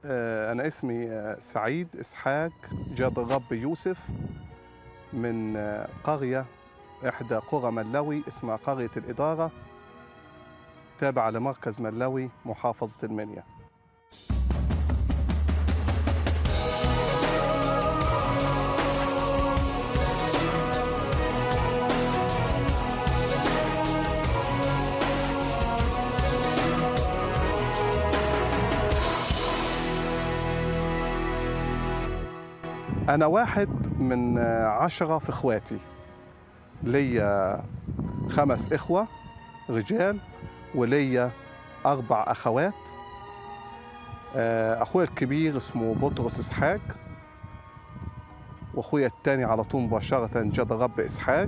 آه، أنا اسمي آه، سعيد إسحاق جاد الرب يوسف من آه، قرية إحدى قرى ملاوي اسمها قرية الإدارة تابعة لمركز ملاوي محافظة المنيا أنا واحد من آه، عشرة في إخواتي ليا خمس إخوة رجال وليا أربع أخوات آه، أخويا الكبير اسمه بطرس إسحاق وأخويا التاني على طول مباشرة جد الرب إسحاق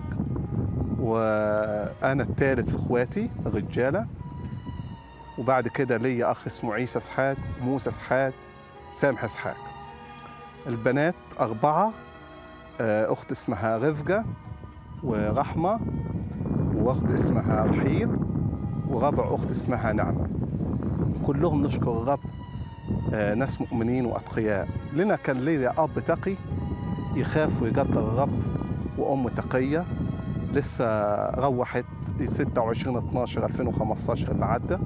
وأنا التالت في إخواتي رجالة وبعد كده ليا أخ اسمه عيسى إسحاق موسى إسحاق سامح إسحاق البنات أربعة آه، أخت اسمها رفقة ورحمة وأخت اسمها رحيل ورابع أخت اسمها نعمة كلهم نشكر الرب آه، ناس مؤمنين وأتقياء لنا كان ليا أب تقي يخاف ويقدر الرب وأم تقية لسه روحت 26 12 2015 اللي عدى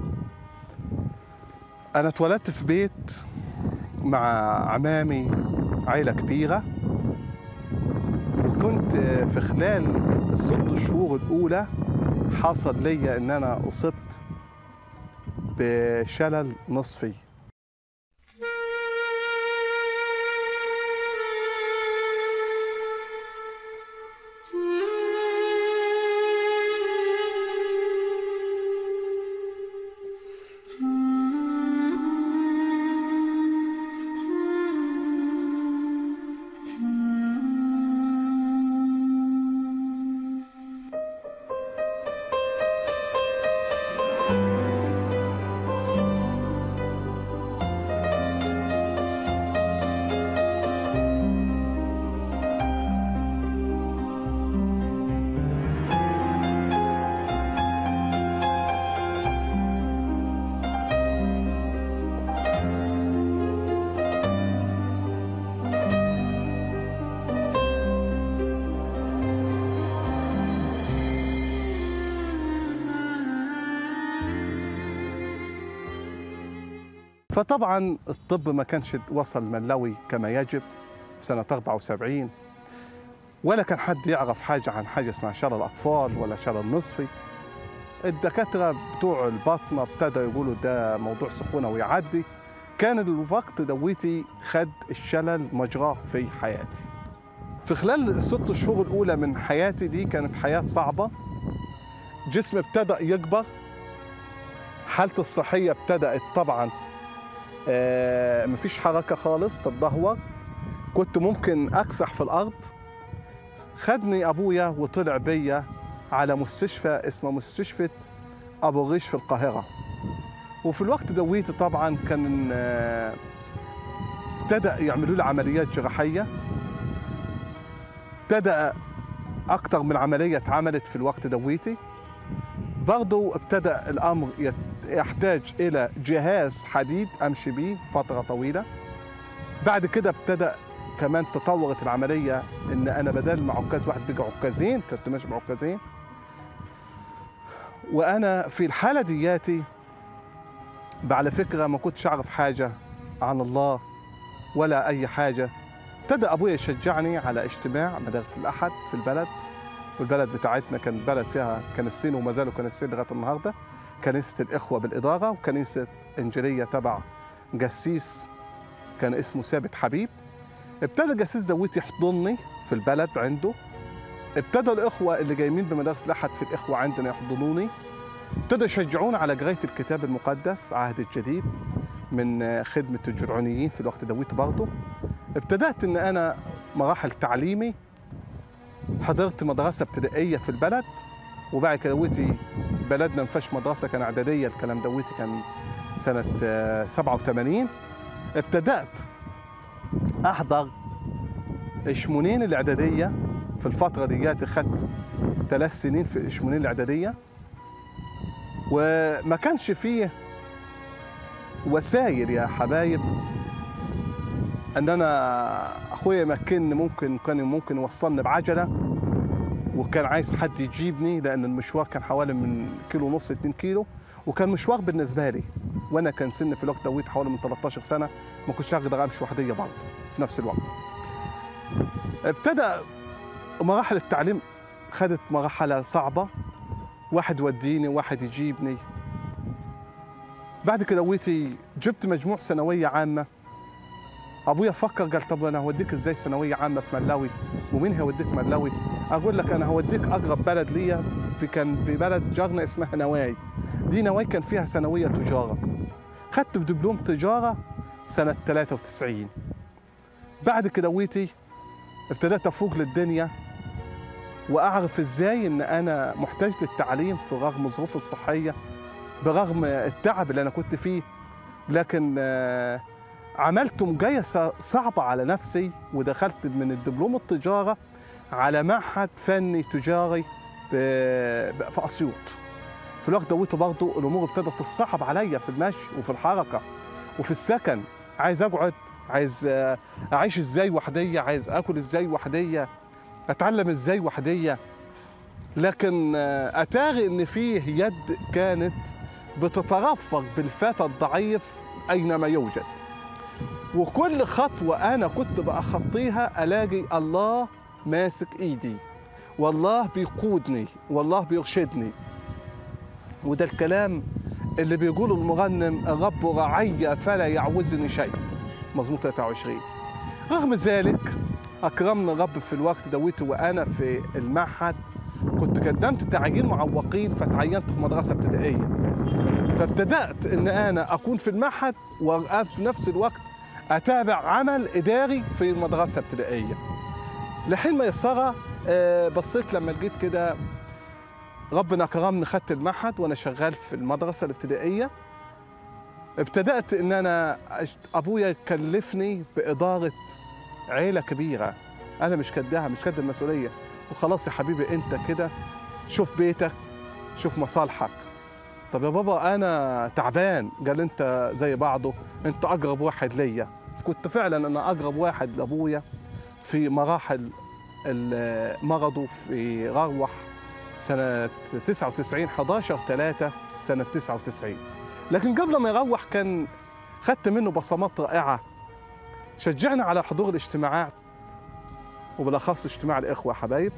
أنا اتولدت في بيت مع عمامي عيلة كبيرة وكنت في خلال الست شهور الأولى حصل لي إن أنا أصبت بشلل نصفي فطبعا الطب ما كانش وصل ملاوي كما يجب في سنة 74 ولا كان حد يعرف حاجة عن حاجة اسمها شلل الأطفال ولا شلل نصفي الدكاترة بتوع الباطنة ابتدوا يقولوا ده موضوع سخونة ويعدي كان الوقت دويتي خد الشلل مجراه في حياتي في خلال الست شهور الأولى من حياتي دي كانت حياة صعبة جسمي ابتدأ يكبر حالتي الصحية ابتدأت طبعا آه، مفيش حركة خالص تتدهور كنت ممكن أكسح في الأرض خدني أبويا وطلع بيا على مستشفى اسمه مستشفى أبو الريش في القاهرة وفي الوقت دويتي طبعا كان آه، ابتدأ يعملوا لي عمليات جراحية ابتدأ أكتر من عملية اتعملت في الوقت دويتي برضو ابتدأ الأمر يت- يحتاج إلى جهاز حديد أمشي بيه فترة طويلة بعد كده ابتدأ كمان تطورت العملية إن أنا بدل ما عكاز واحد بقى عكازين كنت ماشي بعكازين وأنا في الحالة دياتي على فكرة ما كنتش أعرف حاجة عن الله ولا أي حاجة ابتدى أبويا يشجعني على اجتماع مدارس الأحد في البلد والبلد بتاعتنا كان بلد فيها كنيستين وما زالوا كنيستين لغايه النهارده كنيسه الاخوه بالاداره وكنيسه انجيليه تبع جسيس كان اسمه ثابت حبيب ابتدى جسيس دويت يحضني في البلد عنده ابتدى الاخوه اللي جايين بمدارس الاحد في الاخوه عندنا يحضنوني ابتدى يشجعوني على قرايه الكتاب المقدس عهد الجديد من خدمه الجرعونيين في الوقت دويت برضه ابتدات ان انا مراحل تعليمي حضرت مدرسة ابتدائية في البلد وبعد كده دويتي بلدنا ما فيهاش مدرسة كان إعدادية الكلام دويتي كان سنة آه، 87 ابتدأت أحضر إشمونين الإعدادية في الفترة دياتي خدت ثلاث سنين في إشمونين الإعدادية وما كانش فيه وسائل يا حبايب ان انا اخويا مكنني ممكن كان ممكن يوصلني بعجله وكان عايز حد يجيبني لان المشوار كان حوالي من كيلو ونص 2 كيلو وكان مشوار بالنسبه لي وانا كان سني في الوقت دويت حوالي من 13 سنه ما كنتش اقدر امشي وحديه برضه في نفس الوقت ابتدى مراحل التعليم خدت مرحله صعبه واحد يوديني واحد يجيبني بعد كده ويتي جبت مجموع ثانويه عامه ابويا فكر قال طب انا هوديك ازاي ثانويه عامه في ملاوي ومين هيوديك ملاوي اقول لك انا هوديك اقرب بلد ليا في كان في بلد جارنا اسمها نواي دي نواي كان فيها ثانويه تجاره خدت بدبلوم تجاره سنه 93 بعد كده ويتي ابتديت افوق للدنيا واعرف ازاي ان انا محتاج للتعليم في رغم الظروف الصحيه برغم التعب اللي انا كنت فيه لكن آه، عملت مجايسه صعبه على نفسي ودخلت من الدبلوم التجاره على معهد فني تجاري في في اسيوط في الوقت دوت برضه الامور ابتدت تصعب عليا في المشي وفي الحركه وفي السكن عايز اقعد عايز آه، اعيش ازاي وحديه عايز اكل ازاي وحديه اتعلم ازاي وحديه لكن آه، اتاري ان فيه يد كانت بتترفق بالفتى الضعيف اينما يوجد وكل خطوه انا كنت باخطيها الاقي الله ماسك ايدي والله بيقودني والله بيرشدني وده الكلام اللي بيقوله المغنم الرب رعي فلا يعوزني شيء مزمور 23 رغم ذلك اكرمني الرب في الوقت دويته وانا في المعهد كنت قدمت تعيين معوقين فتعينت في مدرسه ابتدائيه فابتدات ان انا اكون في المعهد وفي نفس الوقت اتابع عمل اداري في المدرسه الابتدائيه لحين ما يسرى آه، بصيت لما لقيت كده ربنا كرمني خدت المعهد وانا شغال في المدرسه الابتدائيه ابتدات ان انا أش- ابويا كلفني باداره عيله كبيره انا مش قدها مش قد المسؤوليه وخلاص يا حبيبي انت كده شوف بيتك شوف مصالحك طب يا بابا انا تعبان قال انت زي بعضه انت اقرب واحد ليا كنت فعلا انا اقرب واحد لابويا في مراحل ال- مرضه في روح سنة 99 11 3 سنة 99 لكن قبل ما يروح كان خدت منه بصمات رائعة شجعنا على حضور الاجتماعات وبالأخص اجتماع الإخوة حبايب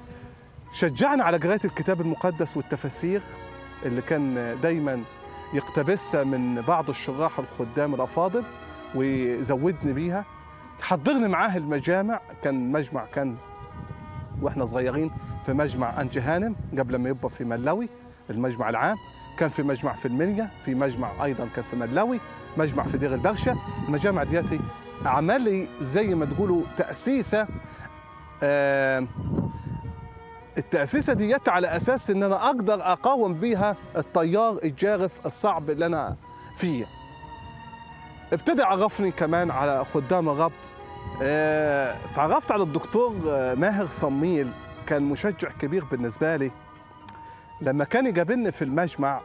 شجعنا على قراءة الكتاب المقدس والتفاسير اللي كان دايما يقتبسها من بعض الشراح الخدام الأفاضل ويزودني بيها حضرني معاه المجامع كان مجمع كان واحنا صغيرين في مجمع انجي هانم قبل ما يبقى في ملاوي المجمع العام كان في مجمع في المنيا في مجمع ايضا كان في ملاوي مجمع في دير البرشه المجامع دياتي عمل لي زي ما تقولوا تاسيسه آه التاسيسه ديت على اساس ان انا اقدر اقاوم بيها التيار الجارف الصعب اللي انا فيه ابتدى يعرفني كمان على خدام الرب آه، تعرفت على الدكتور آه، ماهر صميل كان مشجع كبير بالنسبة لي لما كان يقابلني في المجمع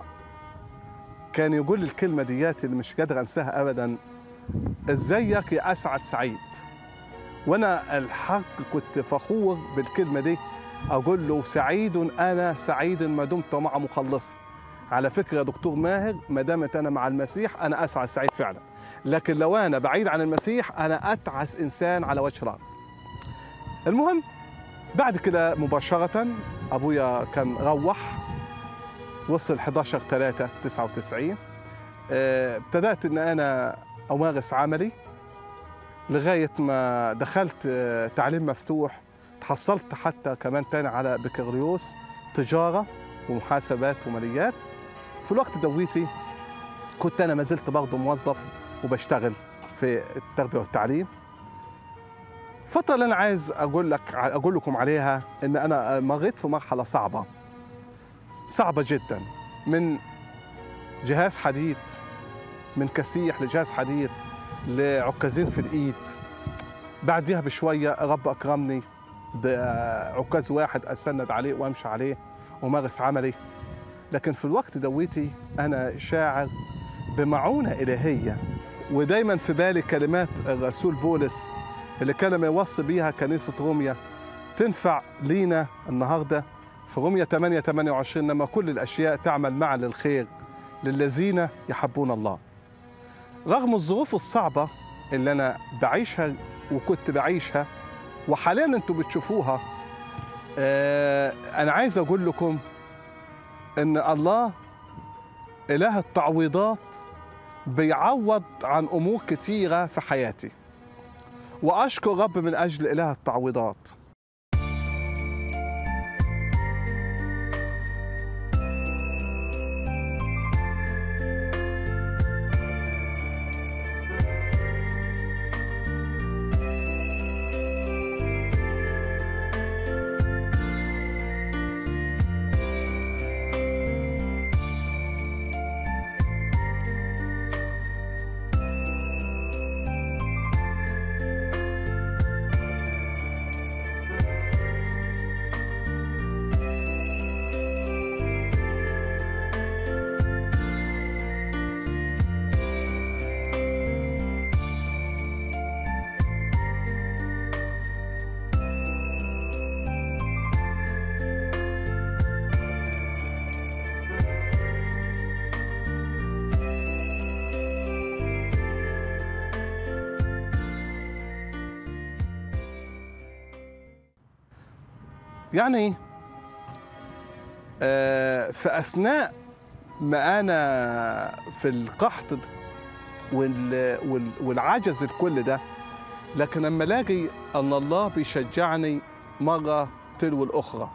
كان يقول لي الكلمة ديات اللي مش قادر أنساها أبدا ازيك يا أسعد سعيد وأنا الحق كنت فخور بالكلمة دي أقول له سعيد أنا سعيد ما دمت مع مخلصي على فكرة يا دكتور ماهر ما دامت أنا مع المسيح أنا أسعد سعيد فعلا لكن لو أنا بعيد عن المسيح أنا أتعس إنسان على وجه الأرض المهم بعد كده مباشرة أبويا كان روح وصل 11 3 99 آه، ابتدأت إن أنا أمارس عملي لغاية ما دخلت آه، تعليم مفتوح تحصلت حتى كمان تاني على بكالوريوس تجارة ومحاسبات وماليات في الوقت دويتي كنت أنا ما زلت برضه موظف وبشتغل في التربية والتعليم الفترة اللي أنا عايز أقول لك أقول لكم عليها إن أنا مريت في مرحلة صعبة صعبة جدا من جهاز حديد من كسيح لجهاز حديد لعكازين في الإيد بعديها بشوية رب أكرمني بعكاز واحد أسند عليه وأمشي عليه ومارس عملي لكن في الوقت دويتي أنا شاعر بمعونة إلهية ودايما في بالي كلمات الرسول بولس اللي كان لما يوصي بيها كنيسة روميا تنفع لينا النهاردة في روميا 8 28 لما كل الأشياء تعمل معا للخير للذين يحبون الله رغم الظروف الصعبة اللي أنا بعيشها وكنت بعيشها وحاليا أنتم بتشوفوها آه، أنا عايز أقول لكم إن الله إله التعويضات بيعوض عن أمور كتيرة في حياتي وأشكر رب من أجل إله التعويضات يعني آه، في أثناء ما أنا في القحط ده وال- وال- والعجز الكل ده لكن لما الاقي ان الله بيشجعني مره تلو الاخرى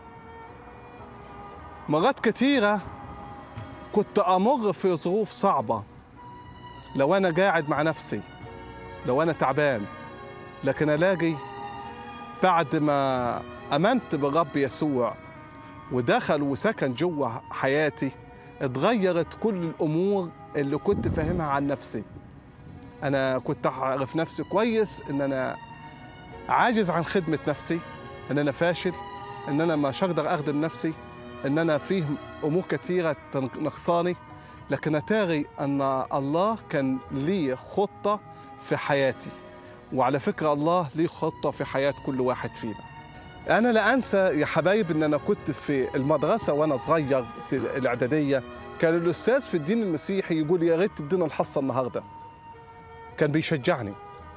مرات كتيره كنت امر في ظروف صعبه لو انا قاعد مع نفسي لو انا تعبان لكن الاقي بعد ما امنت بالرب يسوع ودخل وسكن جوه حياتي اتغيرت كل الامور اللي كنت فاهمها عن نفسي انا كنت اعرف نفسي كويس ان انا عاجز عن خدمه نفسي ان انا فاشل ان انا مش هقدر اخدم نفسي ان انا فيه امور كثيره نقصاني لكن اتاري ان الله كان لي خطه في حياتي وعلى فكره الله ليه خطه في حياه كل واحد فينا انا لا انسى يا حبايب ان انا كنت في المدرسه وانا صغير في الاعداديه كان الاستاذ في الدين المسيحي يقول يا ريت تدينا الحصه النهارده كان بيشجعني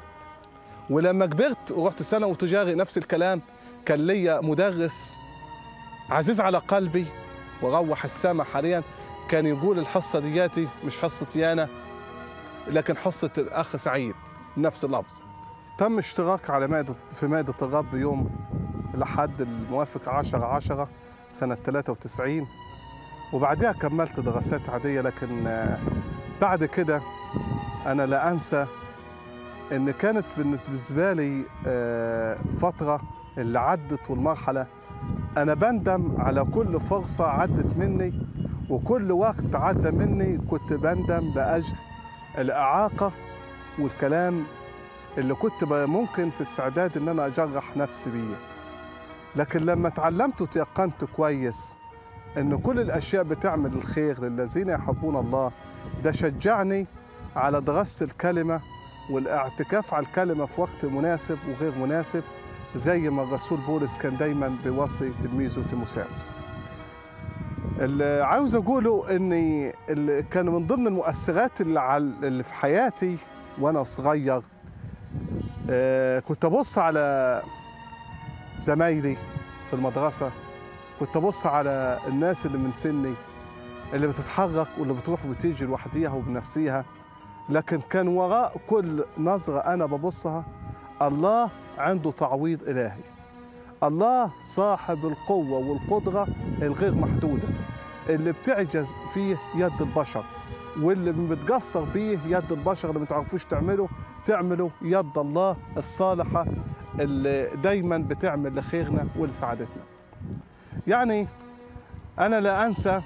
ولما كبرت ورحت ثانوي تجاري نفس الكلام كان ليا مدرس عزيز على قلبي وروح السما حاليا كان يقول الحصه دياتي مش حصتي انا لكن حصه الاخ سعيد نفس اللفظ تم اشتراك على مائدة في مائدة الرب يوم الأحد الموافق 10 10 سنة 93 وبعدها كملت دراسات عادية لكن آه، بعد كده أنا لا أنسى إن كانت بالنسبة لي آه، فترة اللي عدت والمرحلة أنا بندم على كل فرصة عدت مني وكل وقت عدى مني كنت بندم لأجل الإعاقة والكلام اللي كنت ب- ممكن في استعداد إن أنا أجرح نفسي بيه لكن لما اتعلمت وتيقنت كويس إن كل الأشياء بتعمل الخير للذين يحبون الله ده شجعني على دراسة الكلمة والاعتكاف على الكلمة في وقت مناسب وغير مناسب زي ما الرسول بولس كان دايما بيوصي تلميذه تيموساوس اللي عاوز اقوله اني اللي كان من ضمن المؤثرات اللي, عل- اللي في حياتي وانا صغير آه، كنت ابص على زمايلي في المدرسه كنت ابص على الناس اللي من سني اللي بتتحرك واللي بتروح وبتيجي لوحديها وبنفسيها لكن كان وراء كل نظرة أنا ببصها الله عنده تعويض إلهي الله صاحب القوة والقدرة الغير محدودة اللي بتعجز فيه يد البشر واللي بتقصر بيه يد البشر اللي ما تعرفوش تعمله تعمله يد الله الصالحة اللي دايما بتعمل لخيرنا ولسعادتنا يعني أنا لا أنسى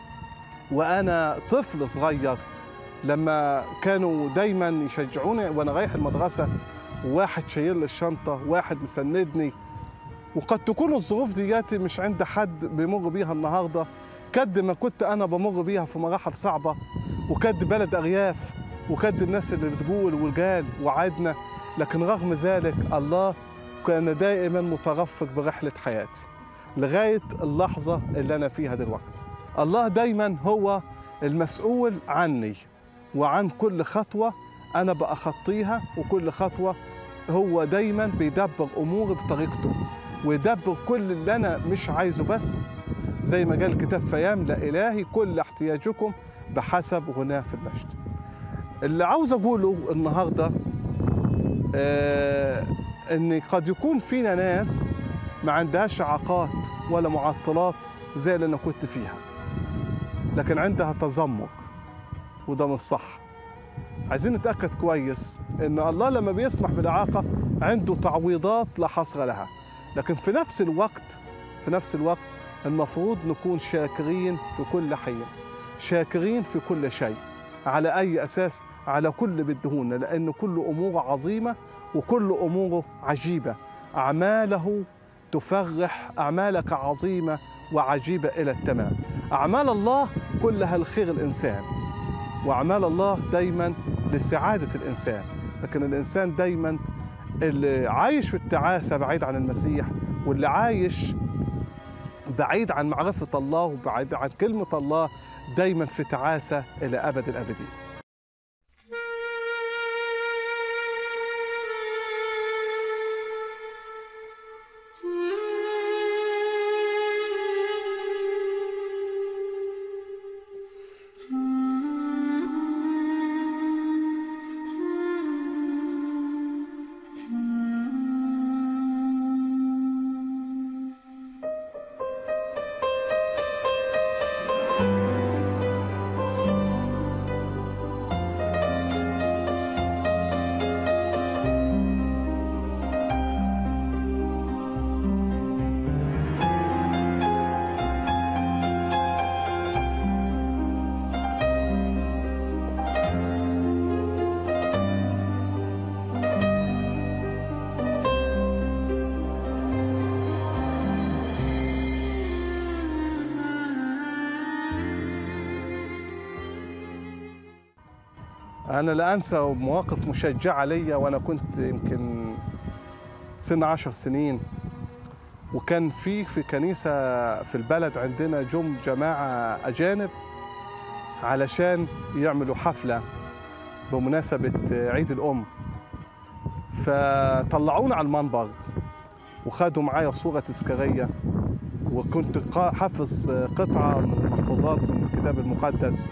وأنا طفل صغير لما كانوا دايما يشجعوني وانا رايح المدرسه وواحد شايل لي الشنطه واحد مسندني وقد تكون الظروف دياتي مش عند حد بيمر بيها النهارده قد ما كنت انا بمر بيها في مراحل صعبه وكد بلد ارياف وكد الناس اللي بتقول وقال وعدنا لكن رغم ذلك الله كان دائما مترفق برحلة حياتي لغاية اللحظة اللي أنا فيها دلوقتي الله دايما هو المسؤول عني وعن كل خطوة أنا بأخطيها وكل خطوة هو دايما بيدبر أموري بطريقته ويدبر كل اللي أنا مش عايزه بس زي ما قال الكتاب فيملأ إلهي كل احتياجكم بحسب غناه في المجد اللي عاوز أقوله النهاردة آه إن قد يكون فينا ناس ما عندهاش إعاقات ولا معطلات زي اللي أنا كنت فيها لكن عندها تذمر وده مش صح عايزين نتأكد كويس إن الله لما بيسمح بالإعاقة عنده تعويضات لا حصر لها لكن في نفس الوقت في نفس الوقت المفروض نكون شاكرين في كل حين شاكرين في كل شيء على أي أساس على كل بدهون لأن كل أموره عظيمة وكل أموره عجيبة أعماله تفرح أعمالك عظيمة وعجيبة إلى التمام أعمال الله كلها الخير الإنسان وأعمال الله دايما لسعادة الإنسان لكن الإنسان دايما اللي عايش في التعاسة بعيد عن المسيح واللي عايش بعيد عن معرفة الله وبعيد عن كلمة الله دايما في تعاسة إلى أبد الأبدين أنا لا أنسى مواقف مشجعة ليا وأنا كنت يمكن سن عشر سنين وكان في في كنيسة في البلد عندنا جم جماعة أجانب علشان يعملوا حفلة بمناسبة عيد الأم فطلعونا على المنبر وخدوا معايا صورة تذكارية وكنت قا- حافظ قطعة من المحفوظات من الكتاب المقدس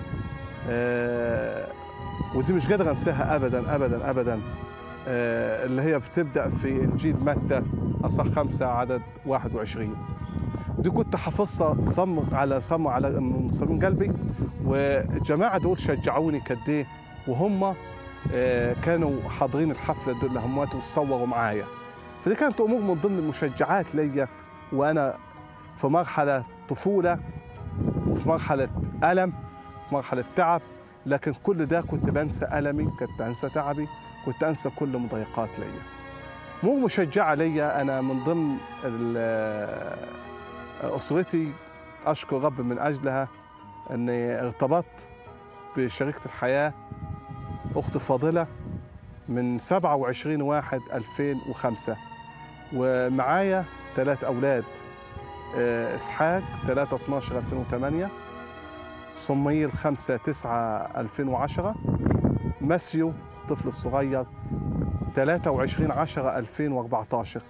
آه، ودي مش قادر انساها ابدا ابدا ابدا آه، اللي هي بتبدا في انجيل متى اصح خمسة عدد 21 دي كنت حافظها صم على صم على من صميم قلبي والجماعه دول شجعوني قد ايه وهم آه، كانوا حاضرين الحفله دول اللي هم وتصوروا معايا فدي كانت امور من ضمن المشجعات ليا وانا في مرحله طفوله وفي مرحله الم في مرحله تعب لكن كل ده كنت بنسى ألمي كنت أنسى تعبي كنت أنسى كل مضايقات ليا مو مشجعة ليا أنا من ضمن ال- أسرتي أشكر رب من أجلها أني ارتبطت بشريكة الحياة أخت فاضلة من 27 واحد 2005 ومعايا ثلاث أولاد آه، إسحاق 3 12 2008 صميل 5 9 2010 ماسيو الطفل الصغير 23 10 2014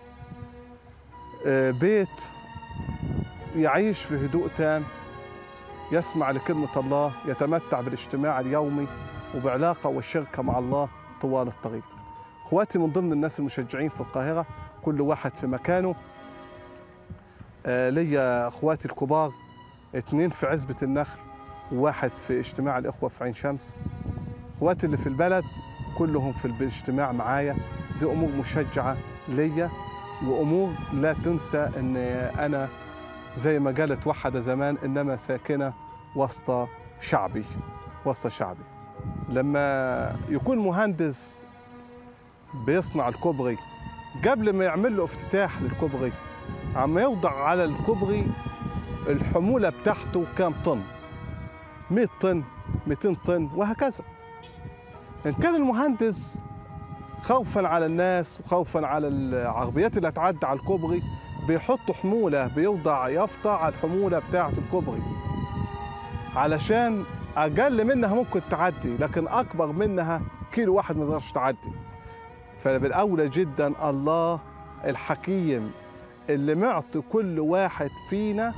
آه، بيت يعيش في هدوء تام يسمع لكلمة الله يتمتع بالاجتماع اليومي وبعلاقة والشركة مع الله طوال الطريق اخواتي من ضمن الناس المشجعين في القاهرة كل واحد في مكانه آه، ليا اخواتي الكبار اتنين في عزبة النخل وواحد في اجتماع الإخوة في عين شمس اخواتي اللي في البلد كلهم في الاجتماع معايا دي أمور مشجعة ليا وأمور لا تنسى أن أنا زي ما قالت وحدة زمان إنما ساكنة وسط شعبي وسط شعبي لما يكون مهندس بيصنع الكوبري قبل ما يعمل له افتتاح للكوبري عم يوضع على الكوبري الحمولة بتاعته كام طن 100 طن 200 طن وهكذا إن كان المهندس خوفا على الناس وخوفا على العربيات اللي هتعدي على الكوبري بيحط حمولة بيوضع يافطة على الحمولة بتاعة الكوبري علشان أقل منها ممكن تعدي لكن أكبر منها كيلو واحد ما تقدرش تعدي فبالأولى جدا الله الحكيم اللي معطي كل واحد فينا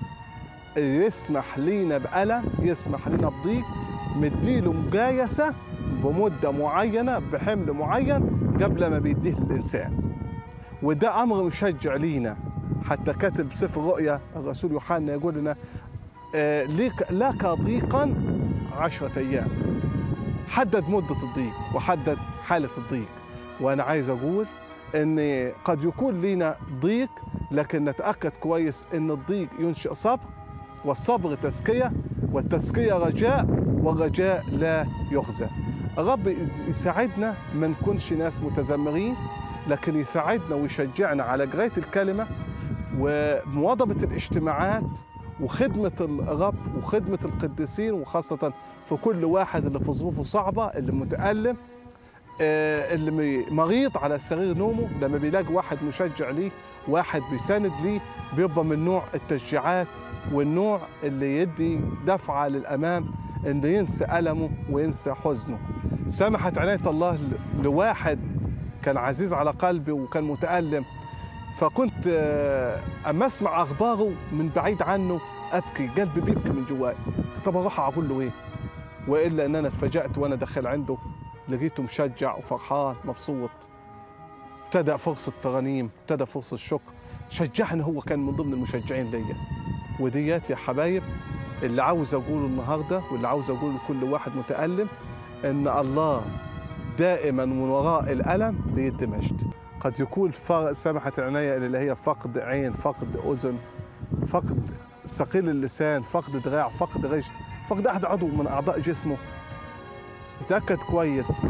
يسمح لينا بألم يسمح لينا بضيق مديله مجايسة بمدة معينة بحمل معين قبل ما بيديه للإنسان وده أمر مشجع لينا حتى كاتب سفر رؤيا الرسول يوحنا يقول لنا آه، لك لك ضيقا عشرة أيام حدد مدة الضيق وحدد حالة الضيق وأنا عايز أقول أن قد يكون لنا ضيق لكن نتأكد كويس أن الضيق ينشئ صبر والصبر تزكية والتزكية رجاء والرجاء لا يخزى الرب يساعدنا ما نكونش ناس متذمرين لكن يساعدنا ويشجعنا على قراية الكلمة ومواظبة الاجتماعات وخدمة الرب وخدمة القديسين وخاصة في كل واحد اللي في ظروفه صعبة اللي متألم آه، اللي مي- مريض على سرير نومه لما بيلاقي واحد مشجع ليه واحد بيساند ليه بيبقى من نوع التشجيعات والنوع اللي يدي دفعة للأمام إنه ينسى ألمه وينسى حزنه سمحت عناية الله ل- لواحد كان عزيز على قلبي وكان متألم فكنت آه، أما أسمع أخباره من بعيد عنه أبكي قلبي بيبكي من جواي طب أروح أقول له إيه وإلا إن أنا اتفاجأت وأنا داخل عنده لقيته مشجع وفرحان مبسوط ابتدى فرصة ترانيم ابتدى فرصة شكر شجعني هو كان من ضمن المشجعين ليا وديات يا حبايب اللي عاوز أقوله النهاردة واللي عاوز أقوله لكل واحد متألم إن الله دائما من وراء الألم بيدي مجد قد يكون ف- سمحة العناية اللي هي فقد عين فقد أذن فقد ثقيل اللسان فقد دراع فقد رجل فقد أحد عضو من أعضاء جسمه يتأكد كويس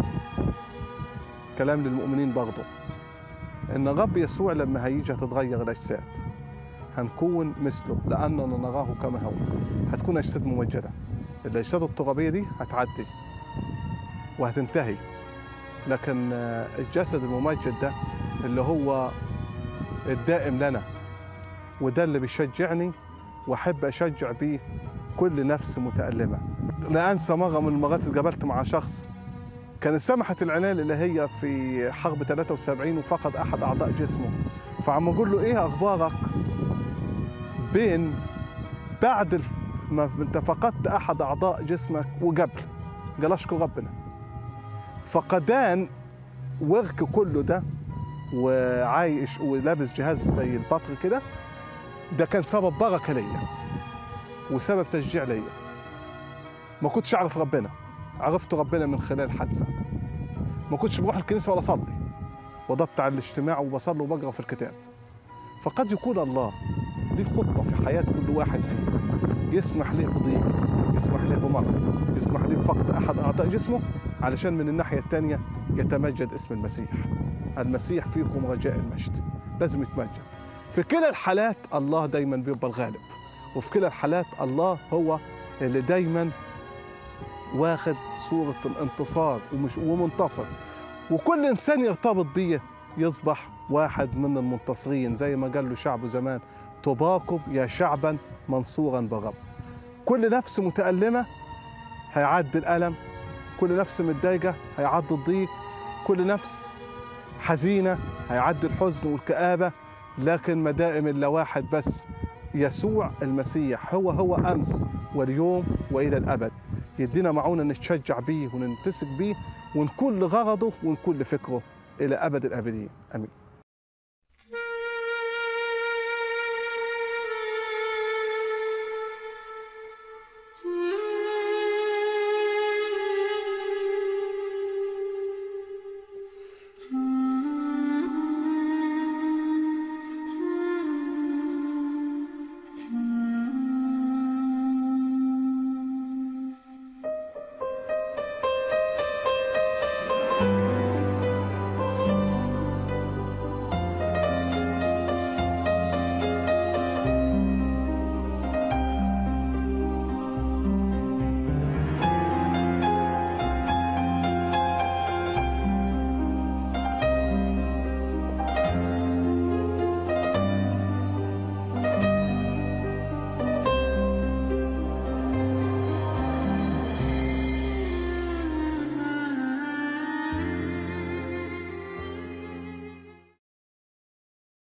كلام للمؤمنين برضه إن الرب يسوع لما هيجي هتتغير الأجساد هنكون مثله لأننا نراه كما هو هتكون أجساد ممجدة الأجساد الترابية دي هتعدي وهتنتهي لكن آه، الجسد الممجد ده اللي هو الدائم لنا وده اللي بيشجعني واحب اشجع بيه كل نفس متألمة لا انسى مرة من المرات اتقابلت مع شخص كان سمحت العناية اللي هي في حرب 73 وفقد احد اعضاء جسمه فعم اقول له ايه اخبارك بين بعد الف... ما انت فقدت احد اعضاء جسمك وقبل قال اشكر ربنا فقدان ورك كله ده وعايش ولابس جهاز زي البطر كده ده كان سبب بركه ليا وسبب تشجيع ليا ما كنتش اعرف ربنا عرفت ربنا من خلال حادثه ما كنتش بروح الكنيسه ولا اصلي وضبط على الاجتماع وبصلي وبقرا في الكتاب فقد يكون الله ليه خطه في حياه كل واحد فينا يسمح له بضيق يسمح له بمرض يسمح له بفقد احد اعضاء جسمه علشان من الناحيه الثانيه يتمجد اسم المسيح المسيح فيكم رجاء المجد لازم يتمجد في كلا الحالات الله دايما بيبقى الغالب وفي كلا الحالات الله هو اللي دايما واخد صورة الانتصار ومش ومنتصر وكل إنسان يرتبط بيه يصبح واحد من المنتصرين زي ما قال له شعبه زمان طباكم يا شعبا منصورا بالرب كل نفس متألمة هيعدي الألم كل نفس متضايقة هيعدي الضيق كل نفس حزينة هيعدي الحزن والكآبة لكن ما دائم إلا واحد بس يسوع المسيح هو هو أمس واليوم وإلى الأبد يدينا معونة نتشجع بيه وننتسك بيه ونكون لغرضه ونكون لفكره إلى أبد الآبدين آمين